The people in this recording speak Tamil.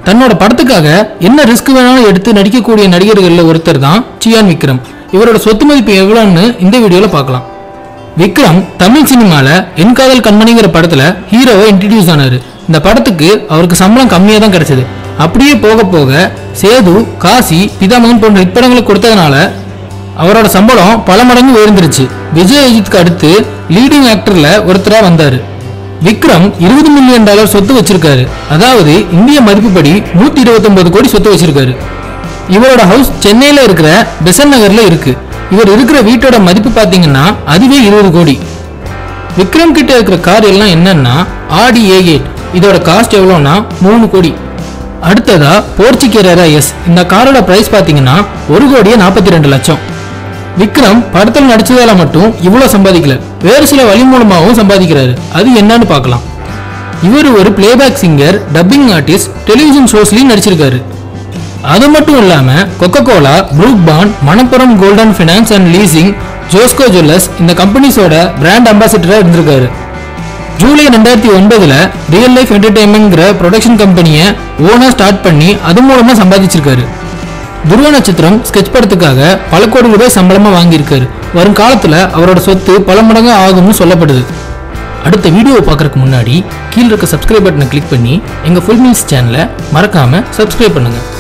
தன்னோட படத்துக்காக என்ன ரிஸ்க் வேணாலும் எடுத்து நடிக்கக்கூடிய நடிகர்கள்ல ஒருத்தர் தான் சியான் விக்ரம் இவரோட சொத்து மதிப்பு எவ்வளோன்னு இந்த வீடியோல பார்க்கலாம் விக்ரம் தமிழ் சினிமால என் காதல் கண்மணிங்கிற படத்துல ஹீரோவை இன்ட்ரடியூஸ் ஆனாரு இந்த படத்துக்கு அவருக்கு சம்பளம் கம்மியா தான் கிடைச்சது அப்படியே போக போக சேது காசி பிதாமகன் போன்ற இப்படங்களுக்கு கொடுத்ததுனால அவரோட சம்பளம் பல மடங்கு உயர்ந்துருச்சு விஜய் அஜித்துக்கு அடுத்து லீடிங் ஆக்டர்ல ஒருத்தரா வந்தாரு விக்ரம் இருபது மில்லியன் டாலர் சொத்து வச்சிருக்காரு அதாவது இந்திய மதிப்புப்படி நூத்தி இருபத்தொன்பது கோடி சொத்து வச்சிருக்காரு இவரோட ஹவுஸ் சென்னையில இருக்கிற பெசன் நகர்ல இருக்கு இவர் இருக்கிற வீட்டோட மதிப்பு பாத்தீங்கன்னா அதுவே இருபது கோடி விக்ரம் கிட்ட இருக்கிற கார் எல்லாம் என்னன்னா ஆடி ஏ எயிட் இதோட காஸ்ட் எவ்வளோனா மூணு கோடி அடுத்ததா போர்ச்சுகேரா எஸ் இந்த காரோட பிரைஸ் பாத்தீங்கன்னா ஒரு கோடியே நாற்பத்தி ரெண்டு லட்சம் விக்ரம் படத்தில் நடிச்சதால மட்டும் இவ்வளவு சம்பாதிக்கல வேறு சில வழி மூலமாகவும் சம்பாதிக்கிறாரு அது என்னன்னு பார்க்கலாம் இவர் ஒரு playback singer dubbing artist television ஷோஸ்லயும் நடிச்சிருக்காரு அது மட்டும் இல்லாம Coca Cola Brooke Bond Manappuram golden finance and leasing Josco jewellers இந்த கம்பெனிஸோட பிராண்ட் அம்பாசிடரா இருந்திருக்காரு ஜூலை ரெண்டாயிரத்தி ஒன்பதுல ரியல் லைஃப் என்டர்டைன்மெண்ட்ங்கிற ப்ரொடக்ஷன் கம்பெனியை ஓனா ஸ்டார்ட் பண்ணி அது மூலமா சம்பாதிச்சிருக்காரு துருவ நட்சத்திரம் ஸ்கெட்ச் படத்துக்காக பல கோடி ரூபாய் சம்பளமா வாங்கியிருக்காரு வரும் காலத்துல அவரோட சொத்து பல மடங்கு ஆகும்னு சொல்லப்படுது அடுத்த வீடியோ பார்க்கறதுக்கு முன்னாடி கீழ இருக்க சப்ஸ்கிரைப் பட்டனை கிளிக் பண்ணி எங்க ஃபுல் மீல்ஸ் சேனலை மறக்காம சப்ஸ்கிரைப் பண்ணுங்க